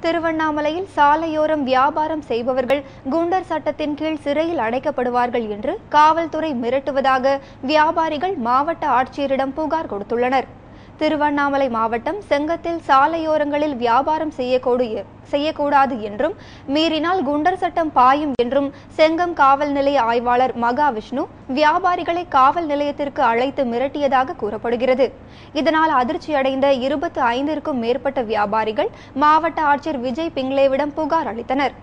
திருவண்ணாமலையில் சாலையோரம் வியாபாரம் செய்பவர்கள் குண்டர் சட்டத்தின் கீழ் சிறையில் அடைக்கப்படுவார்கள் என்று காவல்துறை மிரட்டுவதாக வியாபாரிகள் மாவட்ட ஆட்சியரிடம் புகார் கொடுத்துள்ளனர் திருவண்ணாமலை மாவட்டம் செங்கத்தில் சாலையோரங்களில் வியாபாரம் செய்யக்கூடு செய்யக்கூடாது என்றும் மீறினால் குண்டர் சட்டம் பாயும் என்றும் செங்கம் காவல் நிலைய ஆய்வாளர் மகாவிஷ்ணு வியாபாரிகளை காவல் நிலையத்திற்கு அழைத்து மிரட்டியதாக கூறப்படுகிறது இதனால் அதிர்ச்சியடைந்த இருபத்தி ஐந்திற்கும் மேற்பட்ட வியாபாரிகள் மாவட்ட ஆட்சியர் விஜய் பிங்லேவிடம் புகார் அளித்தனர்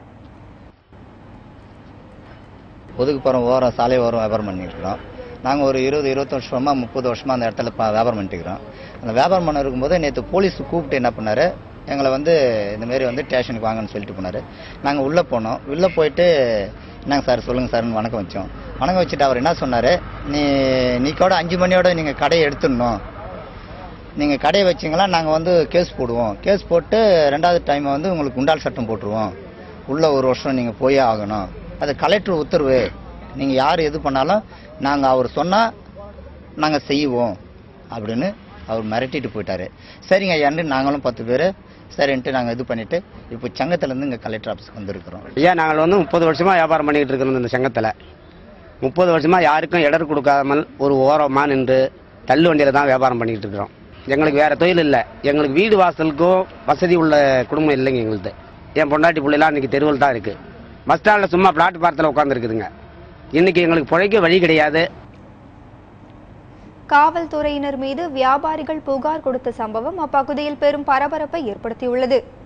ஒதுக்குப்புறம் ஓரம் சாலை ஓரம் வியாபாரம் பண்ணிட்டு இருக்கிறோம் நாங்கள் ஒரு இருபது இருபத்தி வருஷமா முப்பது வருஷமா அந்த இடத்துல ப- வியாபாரம் பண்ணிட்டு இருக்கிறோம் அந்த வியாபாரம் பண்ண இருக்கும்போது நேற்று போலீஸ் கூப்பிட்டு என்ன பண்ணாரு எங்களை வந்து இந்த மாதிரி வந்து ஸ்டேஷனுக்கு வாங்கன்னு சொல்லிட்டு போனாரு நாங்கள் உள்ளே போனோம் உள்ளே போயிட்டு என்னங்க சார் சொல்லுங்க சார்னு வணக்கம் வச்சோம் வணக்கம் வச்சுட்டு அவர் என்ன சொன்னாரு நீ நீ கூட அஞ்சு மணியோட நீங்கள் கடையை எடுத்துடணும் நீங்கள் கடையை வச்சிங்களா நாங்கள் வந்து கேஸ் போடுவோம் கேஸ் போட்டு ரெண்டாவது டைம் வந்து உங்களுக்கு குண்டால் சட்டம் போட்டுருவோம் உள்ள ஒரு வருஷம் நீங்கள் போயே ஆகணும் அது கலெக்டர் உத்தரவு நீங்கள் யார் எது பண்ணாலும் நாங்கள் அவர் சொன்னால் நாங்கள் செய்வோம் அப்படின்னு அவர் மிரட்டிட்டு போயிட்டாரு சரிங்க ஐயாண்டு நாங்களும் பத்து பேர் சரின்ட்டு நாங்கள் இது பண்ணிட்டு இப்போ சங்கத்துலேருந்து இங்கே கலெக்டர் ஆஃபீஸ்க்கு வந்திருக்கிறோம் ஐயா நாங்கள் வந்து முப்பது வருஷமா வியாபாரம் பண்ணிட்டு இருக்கிறோம் இந்த சங்கத்தில் முப்பது வருஷமா யாருக்கும் இடர் கொடுக்காமல் ஒரு ஓரமா நின்று தள்ளு வண்டியில தான் வியாபாரம் பண்ணிட்டு இருக்கிறோம் எங்களுக்கு வேற தொழில் இல்லை எங்களுக்கு வீடு வாசலுக்கும் வசதி உள்ள குடும்பம் இல்லைங்க எங்களுது என் பொண்டாட்டி பிள்ளைலாம் இன்னைக்கு தெருவில் தான் இருக்கு பஸ் ஸ்டாண்டில் சும்மா பிளாட் பாரத்தில் உட்காந்துருக்குதுங்க இன்னைக்கு எங்களுக்கு பிழைக்க வழி கிடையாது காவல்துறையினர் மீது வியாபாரிகள் புகார் கொடுத்த சம்பவம் அப்பகுதியில் பெரும் பரபரப்பை ஏற்படுத்தியுள்ளது